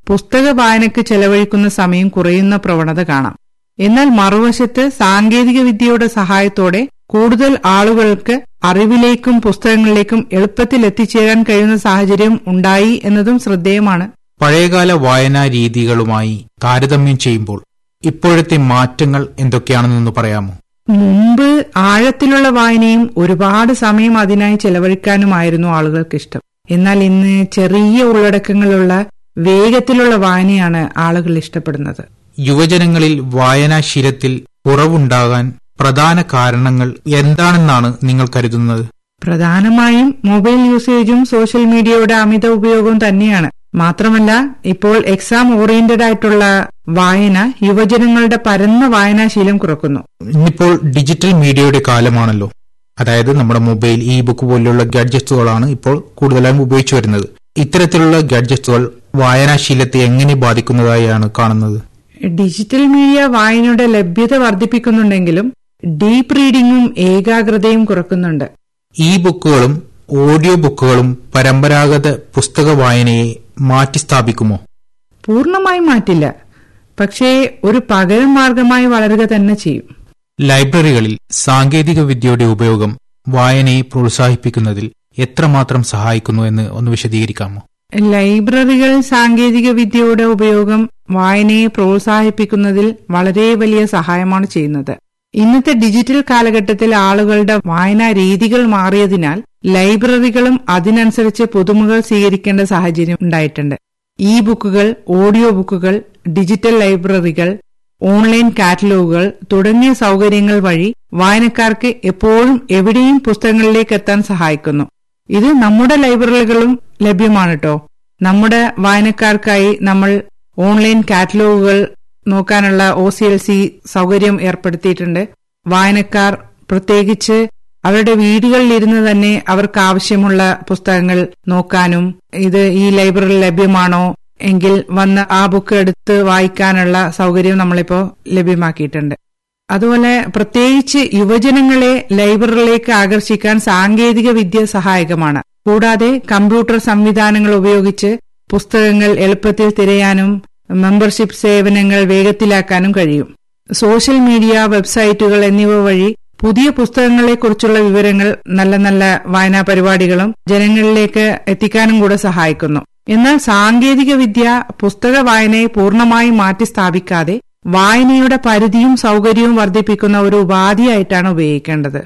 പുസ്തക വായനയ്ക്ക് ചെലവഴിക്കുന്ന സമയം കുറയുന്ന പ്രവണത കാണാം എന്നാൽ മറുവശത്ത് സാങ്കേതിക വിദ്യയുടെ സഹായത്തോടെ കൂടുതൽ ആളുകൾക്ക് അറിവിലേക്കും പുസ്തകങ്ങളിലേക്കും എളുപ്പത്തിൽ എത്തിച്ചേരാൻ കഴിയുന്ന സാഹചര്യം ഉണ്ടായി എന്നതും ശ്രദ്ധേയമാണ് പഴയകാല വായനാ രീതികളുമായി താരതമ്യം ചെയ്യുമ്പോൾ ഇപ്പോഴത്തെ മാറ്റങ്ങൾ എന്തൊക്കെയാണെന്നൊന്ന് പറയാമോ മുമ്പ് ആഴത്തിലുള്ള വായനയും ഒരുപാട് സമയം അതിനായി ചെലവഴിക്കാനുമായിരുന്നു ആളുകൾക്ക് ഇഷ്ടം എന്നാൽ ഇന്ന് ചെറിയ ഉള്ളടക്കങ്ങളുള്ള വേഗത്തിലുള്ള വായനയാണ് ആളുകൾ ഇഷ്ടപ്പെടുന്നത് യുവജനങ്ങളിൽ വായനാശീലത്തിൽ കുറവുണ്ടാകാൻ പ്രധാന കാരണങ്ങൾ എന്താണെന്നാണ് നിങ്ങൾ കരുതുന്നത് പ്രധാനമായും മൊബൈൽ യൂസേജും സോഷ്യൽ മീഡിയയുടെ അമിത ഉപയോഗവും തന്നെയാണ് മാത്രമല്ല ഇപ്പോൾ എക്സാം ഓറിയന്റഡ് ആയിട്ടുള്ള വായന യുവജനങ്ങളുടെ പരന്ന വായനാശീലം കുറക്കുന്നു ഇന്നിപ്പോൾ ഡിജിറ്റൽ മീഡിയയുടെ കാലമാണല്ലോ അതായത് നമ്മുടെ മൊബൈൽ ഇ ബുക്ക് പോലുള്ള ഗാഡ്ജറ്റ്സുകളാണ് ഇപ്പോൾ കൂടുതലായും ഉപയോഗിച്ചു വരുന്നത് ഇത്തരത്തിലുള്ള ഗാഡ്ജറ്റ്സുകൾ വായനാശീലത്തെ എങ്ങനെ ബാധിക്കുന്നതായാണ് കാണുന്നത് ഡിജിറ്റൽ മീഡിയ വായനയുടെ ലഭ്യത വർദ്ധിപ്പിക്കുന്നുണ്ടെങ്കിലും ഡീപ്പ് റീഡിംഗും ഏകാഗ്രതയും കുറക്കുന്നുണ്ട് ഇ ബുക്കുകളും ഓഡിയോ ബുക്കുകളും പരമ്പരാഗത പുസ്തക വായനയെ മാറ്റിസ്ഥാപിക്കുമോ പൂർണ്ണമായും മാറ്റില്ല പക്ഷേ ഒരു പകരം മാർഗമായി വളരുക തന്നെ ചെയ്യും ലൈബ്രറികളിൽ സാങ്കേതിക വിദ്യയുടെ ഉപയോഗം വായനയെ പ്രോത്സാഹിപ്പിക്കുന്നതിൽ എത്രമാത്രം സഹായിക്കുന്നു എന്ന് ഒന്ന് വിശദീകരിക്കാമോ ലൈബ്രറികൾ സാങ്കേതിക വിദ്യയുടെ ഉപയോഗം വായനയെ പ്രോത്സാഹിപ്പിക്കുന്നതിൽ വളരെ വലിയ സഹായമാണ് ചെയ്യുന്നത് ഇന്നത്തെ ഡിജിറ്റൽ കാലഘട്ടത്തിൽ ആളുകളുടെ വായനാ രീതികൾ മാറിയതിനാൽ ലൈബ്രറികളും അതിനനുസരിച്ച് പുതുമകൾ സ്വീകരിക്കേണ്ട സാഹചര്യം ഉണ്ടായിട്ടുണ്ട് ഇ ബുക്കുകൾ ഓഡിയോ ബുക്കുകൾ ഡിജിറ്റൽ ലൈബ്രറികൾ ഓൺലൈൻ കാറ്റലോഗുകൾ തുടങ്ങിയ സൗകര്യങ്ങൾ വഴി വായനക്കാർക്ക് എപ്പോഴും എവിടെയും പുസ്തകങ്ങളിലേക്ക് എത്താൻ സഹായിക്കുന്നു ഇത് നമ്മുടെ ലൈബ്രറികളും ലഭ്യമാണ് കേട്ടോ നമ്മുടെ വായനക്കാർക്കായി നമ്മൾ ഓൺലൈൻ കാറ്റലോഗുകൾ നോക്കാനുള്ള ഒ സി എൽ സി സൗകര്യം ഏർപ്പെടുത്തിയിട്ടുണ്ട് വായനക്കാർ പ്രത്യേകിച്ച് അവരുടെ വീടുകളിൽ ഇരുന്ന് തന്നെ അവർക്ക് ആവശ്യമുള്ള പുസ്തകങ്ങൾ നോക്കാനും ഇത് ഈ ലൈബ്രറിയിൽ ലഭ്യമാണോ എങ്കിൽ വന്ന് ആ ബുക്ക് എടുത്ത് വായിക്കാനുള്ള സൗകര്യം നമ്മളിപ്പോ ലഭ്യമാക്കിയിട്ടുണ്ട് അതുപോലെ പ്രത്യേകിച്ച് യുവജനങ്ങളെ ലൈബ്രറിയിലേക്ക് ആകർഷിക്കാൻ സാങ്കേതിക വിദ്യ സഹായകമാണ് കൂടാതെ കമ്പ്യൂട്ടർ സംവിധാനങ്ങൾ ഉപയോഗിച്ച് പുസ്തകങ്ങൾ എളുപ്പത്തിൽ തിരയാനും മെമ്പർഷിപ്പ് സേവനങ്ങൾ വേഗത്തിലാക്കാനും കഴിയും സോഷ്യൽ മീഡിയ വെബ്സൈറ്റുകൾ എന്നിവ വഴി പുതിയ പുസ്തകങ്ങളെക്കുറിച്ചുള്ള വിവരങ്ങൾ നല്ല നല്ല വായനാ പരിപാടികളും ജനങ്ങളിലേക്ക് എത്തിക്കാനും കൂടെ സഹായിക്കുന്നു എന്നാൽ സാങ്കേതിക വിദ്യ പുസ്തക വായനയെ പൂർണ്ണമായും മാറ്റി സ്ഥാപിക്കാതെ വായനയുടെ പരിധിയും സൗകര്യവും വർദ്ധിപ്പിക്കുന്ന ഒരു ഉപാധിയായിട്ടാണ് ഉപയോഗിക്കേണ്ടത്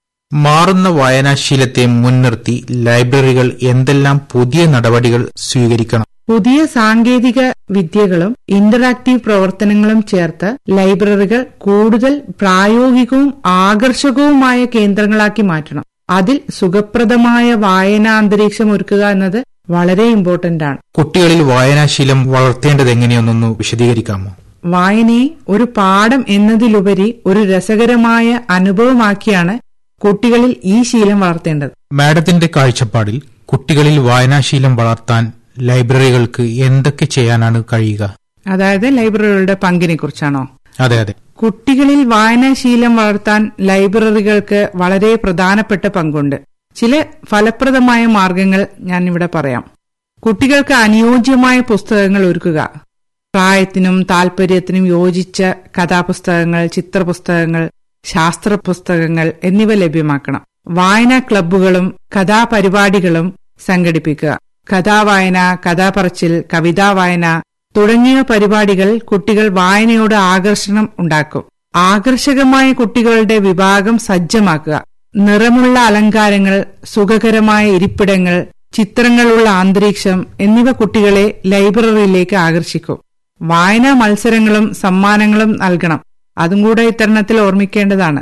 മാറുന്ന വായനാശീലത്തെ മുൻനിർത്തി ലൈബ്രറികൾ എന്തെല്ലാം പുതിയ നടപടികൾ സ്വീകരിക്കണം പുതിയ സാങ്കേതിക വിദ്യകളും ഇന്ററാക്റ്റീവ് പ്രവർത്തനങ്ങളും ചേർത്ത് ലൈബ്രറികൾ കൂടുതൽ പ്രായോഗികവും ആകർഷകവുമായ കേന്ദ്രങ്ങളാക്കി മാറ്റണം അതിൽ സുഖപ്രദമായ വായനാ അന്തരീക്ഷം ഒരുക്കുക എന്നത് വളരെ ഇമ്പോർട്ടന്റ് ആണ് കുട്ടികളിൽ വായനാശീലം വളർത്തേണ്ടത് എങ്ങനെയൊന്നൊന്ന് വിശദീകരിക്കാമോ വായനയെ ഒരു പാഠം എന്നതിലുപരി ഒരു രസകരമായ അനുഭവമാക്കിയാണ് കുട്ടികളിൽ ഈ ശീലം വളർത്തേണ്ടത് മാഡത്തിന്റെ കാഴ്ചപ്പാടിൽ കുട്ടികളിൽ വായനാശീലം വളർത്താൻ ലൈബ്രറികൾക്ക് എന്തൊക്കെ ചെയ്യാനാണ് കഴിയുക അതായത് ലൈബ്രറികളുടെ പങ്കിനെ കുറിച്ചാണോ അതെ അതെ കുട്ടികളിൽ വായനാശീലം വളർത്താൻ ലൈബ്രറികൾക്ക് വളരെ പ്രധാനപ്പെട്ട പങ്കുണ്ട് ചില ഫലപ്രദമായ മാർഗങ്ങൾ ഞാൻ ഇവിടെ പറയാം കുട്ടികൾക്ക് അനുയോജ്യമായ പുസ്തകങ്ങൾ ഒരുക്കുക പ്രായത്തിനും താല്പര്യത്തിനും യോജിച്ച കഥാപുസ്തകങ്ങൾ ചിത്രപുസ്തകങ്ങൾ ശാസ്ത്ര പുസ്തകങ്ങൾ എന്നിവ ലഭ്യമാക്കണം വായനാ ക്ലബ്ബുകളും കഥാപരിപാടികളും സംഘടിപ്പിക്കുക കഥാവായന കഥാപറച്ചിൽ കവിതാ വായന തുടങ്ങിയ പരിപാടികൾ കുട്ടികൾ വായനയോട് ആകർഷണം ഉണ്ടാക്കും ആകർഷകമായ കുട്ടികളുടെ വിഭാഗം സജ്ജമാക്കുക നിറമുള്ള അലങ്കാരങ്ങൾ സുഖകരമായ ഇരിപ്പിടങ്ങൾ ചിത്രങ്ങളുള്ള അന്തരീക്ഷം എന്നിവ കുട്ടികളെ ലൈബ്രറിയിലേക്ക് ആകർഷിക്കും വായനാ മത്സരങ്ങളും സമ്മാനങ്ങളും നൽകണം അതും കൂടെ ഇത്തരണത്തിൽ ഓർമ്മിക്കേണ്ടതാണ്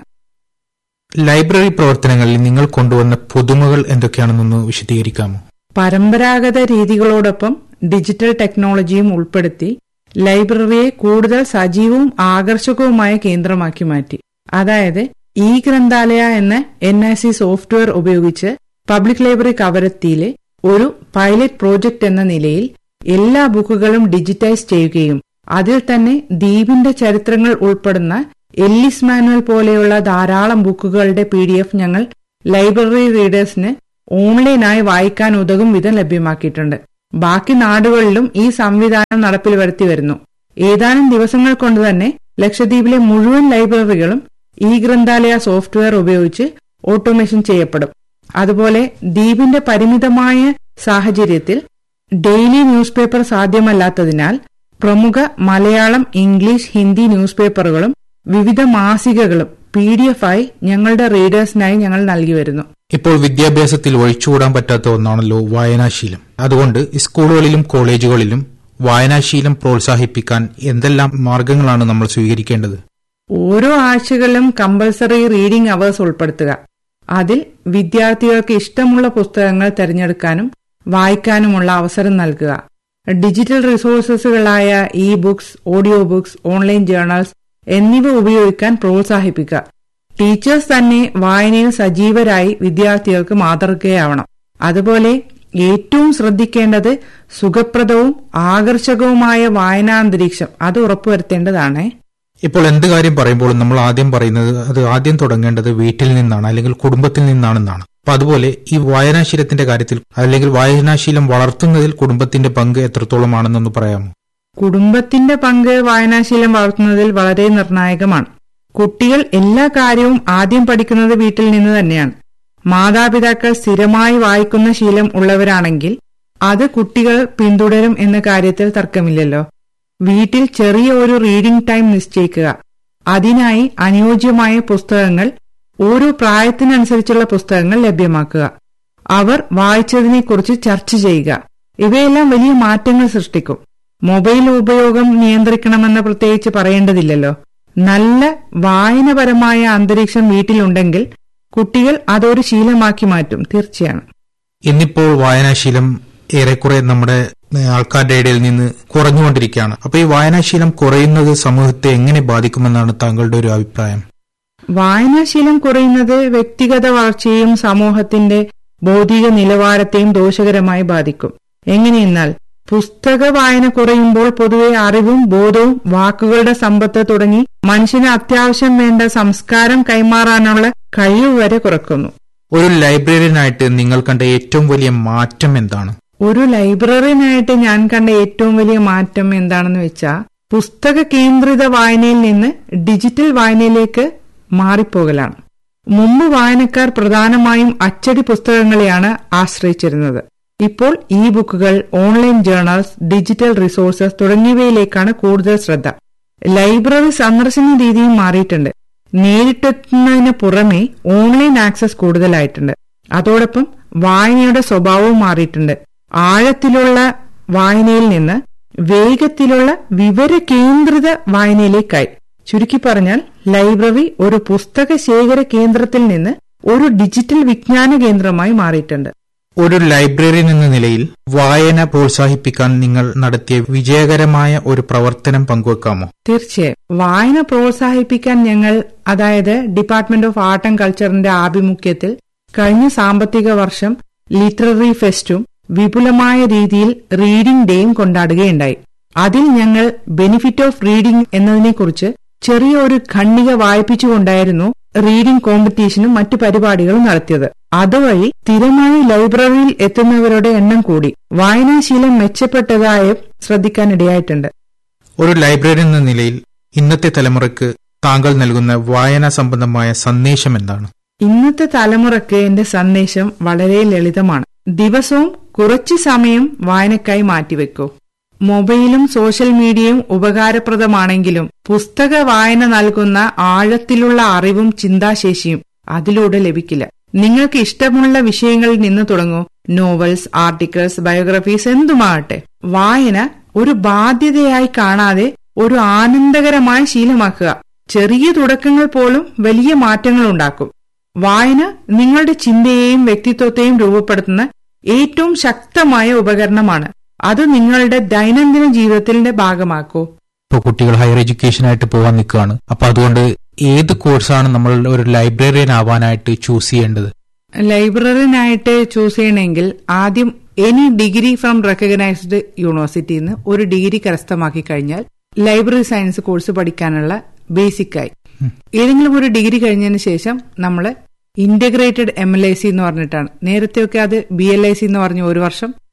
ലൈബ്രറി പ്രവർത്തനങ്ങളിൽ നിങ്ങൾ കൊണ്ടുവന്ന പുതുമകൾ എന്തൊക്കെയാണെന്നൊന്ന് വിശദീകരിക്കാമോ പരമ്പരാഗത രീതികളോടൊപ്പം ഡിജിറ്റൽ ടെക്നോളജിയും ഉൾപ്പെടുത്തി ലൈബ്രറിയെ കൂടുതൽ സജീവവും ആകർഷകവുമായ കേന്ദ്രമാക്കി മാറ്റി അതായത് ഇ ഗ്രന്ഥാലയ എന്ന എൻ ഐ സി സോഫ്റ്റ്വെയർ ഉപയോഗിച്ച് പബ്ലിക് ലൈബ്രറി കവരത്തിയിലെ ഒരു പൈലറ്റ് പ്രോജക്ട് എന്ന നിലയിൽ എല്ലാ ബുക്കുകളും ഡിജിറ്റൈസ് ചെയ്യുകയും അതിൽ തന്നെ ദ്വീപിന്റെ ചരിത്രങ്ങൾ ഉൾപ്പെടുന്ന എല്ലിസ് മാനുവൽ പോലെയുള്ള ധാരാളം ബുക്കുകളുടെ പി ഞങ്ങൾ ലൈബ്രറി റീഡേഴ്സിന് ഓൺലൈനായി വായിക്കാൻ ഉതകും വിധം ലഭ്യമാക്കിയിട്ടുണ്ട് ബാക്കി നാടുകളിലും ഈ സംവിധാനം നടപ്പിൽ വരുത്തി വരുന്നു ഏതാനും ദിവസങ്ങൾ കൊണ്ട് തന്നെ ലക്ഷദ്വീപിലെ മുഴുവൻ ലൈബ്രറികളും ഈ ഗ്രന്ഥാലയ സോഫ്റ്റ്വെയർ ഉപയോഗിച്ച് ഓട്ടോമേഷൻ ചെയ്യപ്പെടും അതുപോലെ ദ്വീപിന്റെ പരിമിതമായ സാഹചര്യത്തിൽ ഡെയിലി ന്യൂസ് പേപ്പർ സാധ്യമല്ലാത്തതിനാൽ പ്രമുഖ മലയാളം ഇംഗ്ലീഷ് ഹിന്ദി ന്യൂസ് പേപ്പറുകളും വിവിധ മാസികകളും പി ഡി എഫ് ആയി ഞങ്ങളുടെ റീഡേഴ്സിനായി ഞങ്ങൾ നൽകി വരുന്നു ഇപ്പോൾ വിദ്യാഭ്യാസത്തിൽ ഒഴിച്ചുകൂടാൻ പറ്റാത്ത ഒന്നാണല്ലോ വായനാശീലം അതുകൊണ്ട് സ്കൂളുകളിലും കോളേജുകളിലും വായനാശീലം പ്രോത്സാഹിപ്പിക്കാൻ എന്തെല്ലാം മാർഗങ്ങളാണ് നമ്മൾ സ്വീകരിക്കേണ്ടത് ഓരോ ആഴ്ചകളിലും കമ്പൽസറി റീഡിംഗ് അവേഴ്സ് ഉൾപ്പെടുത്തുക അതിൽ വിദ്യാർത്ഥികൾക്ക് ഇഷ്ടമുള്ള പുസ്തകങ്ങൾ തിരഞ്ഞെടുക്കാനും വായിക്കാനുമുള്ള അവസരം നൽകുക ഡിജിറ്റൽ റിസോഴ്സസുകളായ e books audio books online journals എന്നിവ ഉപയോഗിക്കാൻ പ്രോത്സാഹിപ്പിക്കുക ടീച്ചേഴ്സ് തന്നെ വായനയിൽ സജീവരായി വിദ്യാർത്ഥികൾക്ക് മാതൃകയാവണം അതുപോലെ ഏറ്റവും ശ്രദ്ധിക്കേണ്ടത് സുഖപ്രദവും ആകർഷകവുമായ വായനാന്തരീക്ഷം അത് ഉറപ്പുവരുത്തേണ്ടതാണ് ഇപ്പോൾ എന്ത് കാര്യം പറയുമ്പോഴും നമ്മൾ ആദ്യം പറയുന്നത് അത് ആദ്യം തുടങ്ങേണ്ടത് വീട്ടിൽ നിന്നാണ് അല്ലെങ്കിൽ കുടുംബത്തിൽ നിന്നാണെന്നാണ് അപ്പൊ അതുപോലെ ഈ വായനാശീലത്തിന്റെ കാര്യത്തിൽ അല്ലെങ്കിൽ വായനാശീലം വളർത്തുന്നതിൽ കുടുംബത്തിന്റെ പങ്ക് എത്രത്തോളമാണെന്നൊന്ന് പറയാമോ കുടുംബത്തിന്റെ പങ്ക് വായനാശീലം വളർത്തുന്നതിൽ വളരെ നിർണായകമാണ് കുട്ടികൾ എല്ലാ കാര്യവും ആദ്യം പഠിക്കുന്നത് വീട്ടിൽ നിന്ന് തന്നെയാണ് മാതാപിതാക്കൾ സ്ഥിരമായി വായിക്കുന്ന ശീലം ഉള്ളവരാണെങ്കിൽ അത് കുട്ടികൾ പിന്തുടരും എന്ന കാര്യത്തിൽ തർക്കമില്ലല്ലോ വീട്ടിൽ ചെറിയ ഒരു റീഡിംഗ് ടൈം നിശ്ചയിക്കുക അതിനായി അനുയോജ്യമായ പുസ്തകങ്ങൾ ഓരോ പ്രായത്തിനനുസരിച്ചുള്ള പുസ്തകങ്ങൾ ലഭ്യമാക്കുക അവർ വായിച്ചതിനെക്കുറിച്ച് ചർച്ച ചെയ്യുക ഇവയെല്ലാം വലിയ മാറ്റങ്ങൾ സൃഷ്ടിക്കും മൊബൈൽ ഉപയോഗം നിയന്ത്രിക്കണമെന്ന് പ്രത്യേകിച്ച് പറയേണ്ടതില്ലല്ലോ നല്ല വായനപരമായ അന്തരീക്ഷം വീട്ടിലുണ്ടെങ്കിൽ കുട്ടികൾ അതൊരു ശീലമാക്കി മാറ്റും തീർച്ചയാണ് ഇന്നിപ്പോൾ വായനാശീലം ഏറെക്കുറെ നമ്മുടെ ഏഹ്, ആൾക്കാരുടെ ഇടയിൽ നിന്ന് കുറഞ്ഞുകൊണ്ടിരിക്കുകയാണ് അപ്പൊ ഈ വായനാശീലം കുറയുന്നത് സമൂഹത്തെ എങ്ങനെ ബാധിക്കുമെന്നാണ് താങ്കളുടെ ഒരു അഭിപ്രായം വായനാശീലം കുറയുന്നത് വ്യക്തിഗത വളർച്ചയെയും സമൂഹത്തിന്റെ ബൗദ്ധിക നിലവാരത്തെയും ദോഷകരമായി ബാധിക്കും എങ്ങനെയെന്നാൽ പുസ്തക വായന കുറയുമ്പോൾ പൊതുവെ അറിവും ബോധവും വാക്കുകളുടെ സമ്പത്ത് തുടങ്ങി മനുഷ്യന് അത്യാവശ്യം വേണ്ട സംസ്കാരം കൈമാറാനുള്ള കഴിവ് വരെ കുറക്കുന്നു ഒരു ലൈബ്രറിയനായിട്ട് നിങ്ങൾ കണ്ട ഏറ്റവും വലിയ മാറ്റം എന്താണ് ഒരു ലൈബ്രറിയനായിട്ട് ഞാൻ കണ്ട ഏറ്റവും വലിയ മാറ്റം എന്താണെന്ന് വെച്ചാൽ പുസ്തക കേന്ദ്രിത വായനയിൽ നിന്ന് ഡിജിറ്റൽ വായനയിലേക്ക് മാറിപ്പോകലാണ് മുമ്പ് വായനക്കാർ പ്രധാനമായും അച്ചടി പുസ്തകങ്ങളെയാണ് ആശ്രയിച്ചിരുന്നത് ഇപ്പോൾ ഇ ബുക്കുകൾ ഓൺലൈൻ ജേർണൽസ് ഡിജിറ്റൽ റിസോഴ്സസ് തുടങ്ങിയവയിലേക്കാണ് കൂടുതൽ ശ്രദ്ധ ലൈബ്രറി സന്ദർശന രീതിയും മാറിയിട്ടുണ്ട് നേരിട്ടെത്തുന്നതിന് പുറമെ ഓൺലൈൻ ആക്സസ് കൂടുതലായിട്ടുണ്ട് അതോടൊപ്പം വായനയുടെ സ്വഭാവവും മാറിയിട്ടുണ്ട് ആഴത്തിലുള്ള വായനയിൽ നിന്ന് വേഗത്തിലുള്ള വിവര കേന്ദ്രിത വായനയിലേക്കായി ചുരുക്കി പറഞ്ഞാൽ ലൈബ്രറി ഒരു പുസ്തക ശേഖര കേന്ദ്രത്തിൽ നിന്ന് ഒരു ഡിജിറ്റൽ വിജ്ഞാന കേന്ദ്രമായി മാറിയിട്ടുണ്ട് ഒരു ലൈബ്രറിയൻ എന്ന നിലയിൽ വായന പ്രോത്സാഹിപ്പിക്കാൻ നിങ്ങൾ നടത്തിയ വിജയകരമായ ഒരു പ്രവർത്തനം പങ്കുവെക്കാമോ തീർച്ചയായും വായന പ്രോത്സാഹിപ്പിക്കാൻ ഞങ്ങൾ അതായത് ഡിപ്പാർട്ട്മെന്റ് ഓഫ് ആർട്ട് ആൻഡ് കൾച്ചറിന്റെ ആഭിമുഖ്യത്തിൽ കഴിഞ്ഞ സാമ്പത്തിക വർഷം ലിറ്റററി ഫെസ്റ്റും വിപുലമായ രീതിയിൽ റീഡിംഗ് ഡേയും കൊണ്ടാടുകയുണ്ടായി അതിൽ ഞങ്ങൾ ബെനിഫിറ്റ് ഓഫ് റീഡിംഗ് എന്നതിനെക്കുറിച്ച് ചെറിയ ഒരു ഖണ്ഡിക വായിപ്പിച്ചുകൊണ്ടായിരുന്നു റീഡിംഗ് കോമ്പറ്റീഷനും മറ്റു പരിപാടികളും നടത്തിയത് അതുവഴി സ്ഥിരമായി ലൈബ്രറിയിൽ എത്തുന്നവരുടെ എണ്ണം കൂടി വായനാശീലം മെച്ചപ്പെട്ടതായും ശ്രദ്ധിക്കാനിടയായിട്ടുണ്ട് ഒരു ലൈബ്രറിയൻ എന്ന നിലയിൽ ഇന്നത്തെ തലമുറയ്ക്ക് താങ്കൾ നൽകുന്ന വായനാ സംബന്ധമായ സന്ദേശം എന്താണ് ഇന്നത്തെ തലമുറയ്ക്ക് എന്റെ സന്ദേശം വളരെ ലളിതമാണ് ദിവസവും കുറച്ചു സമയം വായനക്കായി മാറ്റിവെക്കൂ മൊബൈലും സോഷ്യൽ മീഡിയയും ഉപകാരപ്രദമാണെങ്കിലും പുസ്തക വായന നൽകുന്ന ആഴത്തിലുള്ള അറിവും ചിന്താശേഷിയും അതിലൂടെ ലഭിക്കില്ല നിങ്ങൾക്ക് ഇഷ്ടമുള്ള വിഷയങ്ങളിൽ നിന്ന് തുടങ്ങൂ നോവൽസ് ആർട്ടിക്കിൾസ് ബയോഗ്രഫീസ് എന്തുമാകട്ടെ വായന ഒരു ബാധ്യതയായി കാണാതെ ഒരു ആനന്ദകരമായ ശീലമാക്കുക ചെറിയ തുടക്കങ്ങൾ പോലും വലിയ മാറ്റങ്ങൾ ഉണ്ടാക്കും വായന നിങ്ങളുടെ ചിന്തയെയും വ്യക്തിത്വത്തെയും രൂപപ്പെടുത്തുന്ന ഏറ്റവും ശക്തമായ ഉപകരണമാണ് അത് നിങ്ങളുടെ ദൈനംദിന ജീവിതത്തിന്റെ ഭാഗമാക്കൂ ഇപ്പോൾ കുട്ടികൾ ഹയർ എഡ്യൂക്കേഷനായിട്ട് പോകാൻ നിൽക്കുകയാണ് അപ്പൊ അതുകൊണ്ട് ഏത് കോഴ്സാണ് നമ്മൾ ഒരു ലൈബ്രറിയൻ ആവാനായിട്ട് ചൂസ് ചെയ്യേണ്ടത് ലൈബ്രറിനായിട്ട് ചൂസ് ചെയ്യണമെങ്കിൽ ആദ്യം എനി ഡിഗ്രി ഫ്രം റെക്കഗ്നൈസ്ഡ് യൂണിവേഴ്സിറ്റിയിൽ നിന്ന് ഒരു ഡിഗ്രി കരസ്ഥമാക്കി കഴിഞ്ഞാൽ ലൈബ്രറി സയൻസ് കോഴ്സ് പഠിക്കാനുള്ള ബേസിക്കായി ഏതെങ്കിലും ഒരു ഡിഗ്രി കഴിഞ്ഞതിന് ശേഷം നമ്മൾ integrated M L I C എന്ന് പറഞ്ഞിട്ടാണ് നേരത്തെയൊക്കെ അത് ബി എൽ ഐ സി എന്ന് പറഞ്ഞ ഒരു വർഷം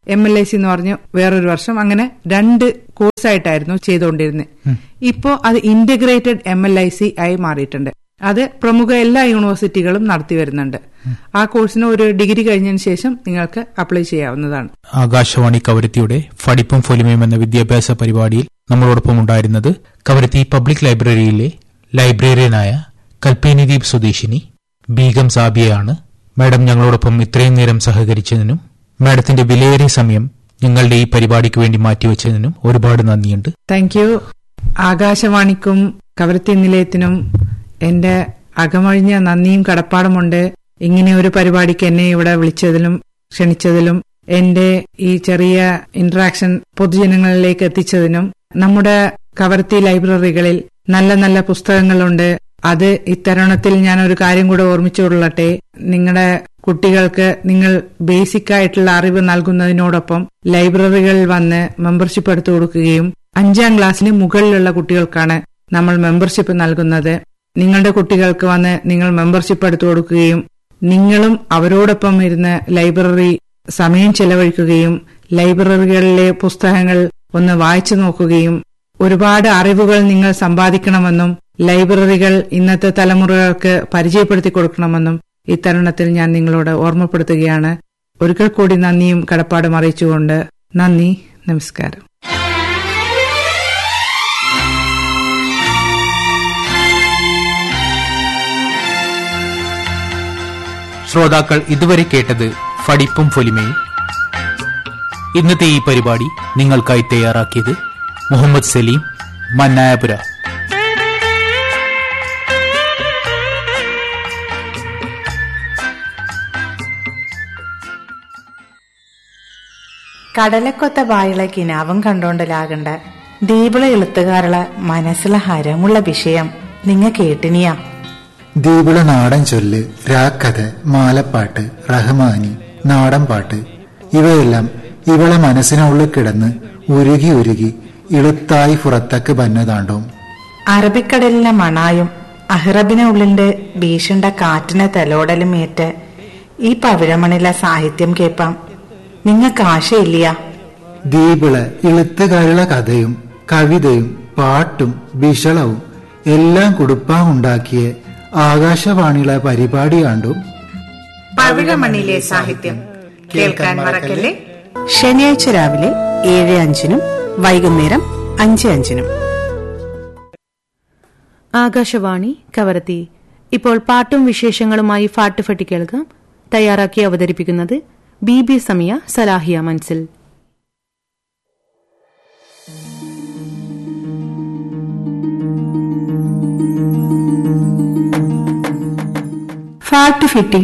എം എൽ ഐ സി എന്ന് പറഞ്ഞു വേറൊരു വർഷം അങ്ങനെ രണ്ട് കോഴ്സായിട്ടായിരുന്നു ചെയ്തുകൊണ്ടിരുന്നത് ഇപ്പോ അത് integrated M L I C ആയി മാറിയിട്ടുണ്ട് അത് പ്രമുഖ എല്ലാ യൂണിവേഴ്സിറ്റികളും നടത്തി വരുന്നുണ്ട് ആ കോഴ്സിന് ഒരു ഡിഗ്രി കഴിഞ്ഞതിന് ശേഷം നിങ്ങൾക്ക് അപ്ലൈ ചെയ്യാവുന്നതാണ് ആകാശവാണി കവരത്തിയുടെ ഫടിപ്പും ഫൊലിമയും എന്ന വിദ്യാഭ്യാസ പരിപാടിയിൽ നമ്മളോടൊപ്പം ഉണ്ടായിരുന്നത് കവരത്തി പബ്ലിക് ലൈബ്രറിയിലെ ലൈബ്രറിയനായ കൽപ്പേനിദീപ് സ്വദേശിനി ബീഗം സാബിയയാണ് മാഡം ഞങ്ങളോടൊപ്പം ഇത്രയും നേരം സഹകരിച്ചതിനും മാഡത്തിന്റെ വിലയേറിയ സമയം ഞങ്ങളുടെ ഈ പരിപാടിക്ക് വേണ്ടി മാറ്റിവെച്ചതിനും ഒരുപാട് നന്ദിയുണ്ട് താങ്ക് യു ആകാശവാണിക്കും കവരത്തി നിലയത്തിനും എന്റെ അകമഴിഞ്ഞ നന്ദിയും കടപ്പാടുമുണ്ട് ഇങ്ങനെ ഒരു പരിപാടിക്ക് എന്നെ ഇവിടെ വിളിച്ചതിലും ക്ഷണിച്ചതിലും എന്റെ ഈ ചെറിയ ഇന്ററാക്ഷൻ പൊതുജനങ്ങളിലേക്ക് എത്തിച്ചതിനും നമ്മുടെ കവരത്തി ലൈബ്രറികളിൽ നല്ല നല്ല പുസ്തകങ്ങളുണ്ട് അത് ഇത്തരുണത്തിൽ ഞാൻ ഒരു കാര്യം കൂടെ ഓർമ്മിച്ചുകൊള്ളട്ടെ നിങ്ങളുടെ കുട്ടികൾക്ക് നിങ്ങൾ ബേസിക് ആയിട്ടുള്ള അറിവ് നൽകുന്നതിനോടൊപ്പം ലൈബ്രറികളിൽ വന്ന് മെമ്പർഷിപ്പ് എടുത്തു കൊടുക്കുകയും അഞ്ചാം ക്ലാസ്സിന് മുകളിലുള്ള കുട്ടികൾക്കാണ് നമ്മൾ മെമ്പർഷിപ്പ് നൽകുന്നത് നിങ്ങളുടെ കുട്ടികൾക്ക് വന്ന് നിങ്ങൾ മെമ്പർഷിപ്പ് എടുത്തു കൊടുക്കുകയും നിങ്ങളും അവരോടൊപ്പം ഇരുന്ന് ലൈബ്രറി സമയം ചെലവഴിക്കുകയും ലൈബ്രറികളിലെ പുസ്തകങ്ങൾ ഒന്ന് വായിച്ചു നോക്കുകയും ഒരുപാട് അറിവുകൾ നിങ്ങൾ സമ്പാദിക്കണമെന്നും ലൈബ്രറികൾ ഇന്നത്തെ തലമുറകൾക്ക് പരിചയപ്പെടുത്തി കൊടുക്കണമെന്നും ഇത്തരുണത്തിൽ ഞാൻ നിങ്ങളോട് ഓർമ്മപ്പെടുത്തുകയാണ് ഒരിക്കൽ കൂടി നന്ദിയും കടപ്പാടും അറിയിച്ചുകൊണ്ട് നന്ദി നമസ്കാരം ശ്രോതാക്കൾ ഇതുവരെ കേട്ടത് ഫടിപ്പും ഫൊലിമയും ഇന്നത്തെ ഈ പരിപാടി നിങ്ങൾക്കായി തയ്യാറാക്കിയത് മുഹമ്മദ് സലീം മന്നായപുര കടലക്കൊത്ത ബായുള്ള കിനാവും കണ്ടോണ്ടലാകണ്ട ദീപിള എളുത്തുകാരുള്ള മനസ്സിലെ ഹരമുള്ള വിഷയം നിങ്ങ കേട്ടിനിയാ ദീപിള നാടൻ ചൊല്ല് രാക്കഥ മാലപ്പാട്ട് റഹ്മാനി നാടൻ പാട്ട് ഇവയെല്ലാം ഇവളെ മനസ്സിനുള്ളിൽ കിടന്ന് ഉരുകി ഉരുകി ഇളുത്തായി പുറത്തേക്ക് ബന്നതാണ്ടും അറബിക്കടലിലെ മണായും അഹ്റബിനെ ഉള്ളിന്റെ ഭീഷണ്ട കാറ്റിനെ തലോടലും ഏറ്റ് ഈ പവിഴമണിലെ സാഹിത്യം കേൾപ്പാം നിങ്ങക്ക് ആശയില്ലയാ ദീപിള ഇളുത്തുകാരുള്ള കഥയും കവിതയും പാട്ടും ബിഷളവും എല്ലാം കുടുപ്പാൻ ഉണ്ടാക്കിയ ആകാശവാണിയിലെ പരിപാടിയാണ്ടും പവിഴമണിലെ സാഹിത്യം കേൾക്കാൻ മറക്കല്ലേ ശനിയാഴ്ച രാവിലെ ഏഴ് അഞ്ചിനും വൈകുന്നേരം അഞ്ച് അഞ്ചിനും ആകാശവാണി കവരത്തി ഇപ്പോൾ പാട്ടും വിശേഷങ്ങളുമായി ഫാട്ടുഫട്ടി കേൾക്കാം തയ്യാറാക്കി അവതരിപ്പിക്കുന്നത് ബി ബി സമിയ സലാഹിയ മൻസിൽ ഫാട്ട് ഫിറ്റി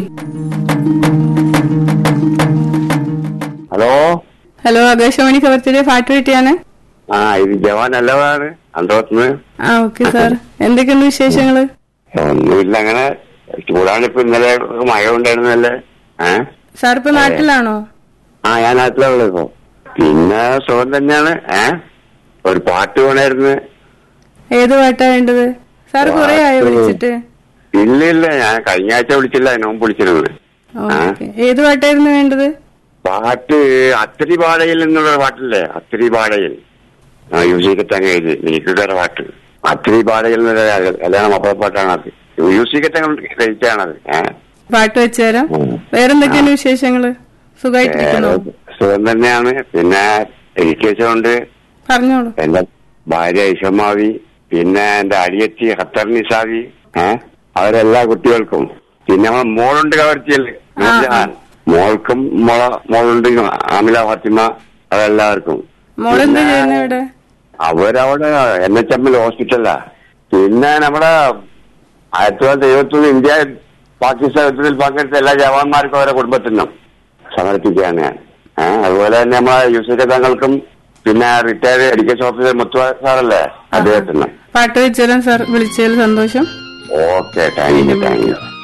ഹലോ ഹലോ ആകാശവാണി കവർത്തിയുടെ പാട്ട് കിട്ടിയാണ് ആ ഇത് ജവാൻ അല്ലവാണ് അന്തോത്തുനിന്ന് ആ ഓക്കെ സാർ എന്തൊക്കെയുണ്ട് വിശേഷങ്ങള് ഒന്നുമില്ല അങ്ങനെ ചൂടാണ് ഇപ്പൊ ഇന്നലെ മഴ ഉണ്ടായിരുന്നല്ലേ ഏ സാർ ഇപ്പൊ നാട്ടിലാണോ ആ ഞാൻ നാട്ടിലുള്ള ഇപ്പൊ പിന്നെ സുഖം തന്നെയാണ് ഏ ഒരു പാട്ട് വേണമായിരുന്നു ഏത് പാട്ടാ വേണ്ടത് സാർ കുറെ ആയോ വിളിച്ചിട്ട് ഇല്ല ഇല്ല ഞാൻ കഴിഞ്ഞ ആഴ്ച വിളിച്ചില്ല അതിന് മുമ്പ് വിളിച്ചിരുന്നത് ഓക്കെ ഏത് പാട്ടായിരുന്നു വേണ്ടത് പാട്ട് അത്തിരി പാടയിൽ എന്നുള്ള പാട്ടില്ലേ അത്തിരി പാടയിൽ ആ യൂസിക്കറ്റ് അങ്ങ് എഴുതി എനിക്കൊരു പാട്ട് അത്തിരി പാടയിൽ എന്നുള്ള കല്യാണം അപ്പുറപ്പാട്ടാണ് അത് യൂസിക്കറ്റ് അങ്ങ് രചിച്ചാണത് ഏഹ് പാട്ട് വെച്ചുതരാം വേറെന്തൊക്കെയാണ് വിശേഷങ്ങള് സുഖമായിട്ടിരിക്കുന്നോ സുഖം തന്നെയാണ് പിന്നെ എഡ്യൂക്കേഷൻ പറഞ്ഞോളൂ എന്റെ ഭാര്യ ഇഷമാവി പിന്നെ എന്റെ അടിയത്തി ഖത്തർ നിസാവി ഏഹ് അവരെല്ലാ കുട്ടികൾക്കും പിന്നെ നമ്മളെ മോളുണ്ട് കവർച്ചിയിൽ നൂർജഹാൻ മോൾക്കും മോള മോളുണ്ട് ആമില ഫാത്തിമ അതെല്ലാവർക്കും മോളെന്താ പിന്നെ ചെയ്യുന്നത് ഇവിടെ അവരവിടെ എൻ എച്ച് എമ്മിൽ ഹോസ്പിറ്റലാ പിന്നെ നമ്മുടെ ആയിരത്തി തൊള്ളായിരത്തി എഴുപത്തി ഇന്ത്യ പാകിസ്ഥാൻ യുദ്ധത്തിൽ പങ്കെടുത്ത എല്ലാ ജവാന്മാർക്കും അവരെ കുടുംബത്തിനും സമർപ്പിക്കുകയാണ് ഞാൻ ഏഹ് അതുപോലെ തന്നെ നമ്മളെ യൂസഫ് തങ്ങൾക്കും പിന്നെ റിട്ടയർഡ് എഡ്യൂക്കേഷൻ ഓഫീസർ മുത്തുവ സാറല്ലേ അദ്ദേഹത്തിന് പാട്ട് വെച്ചുതരാം സാർ വിളിച്ചതിൽ സന്തോഷം okay thank you thank U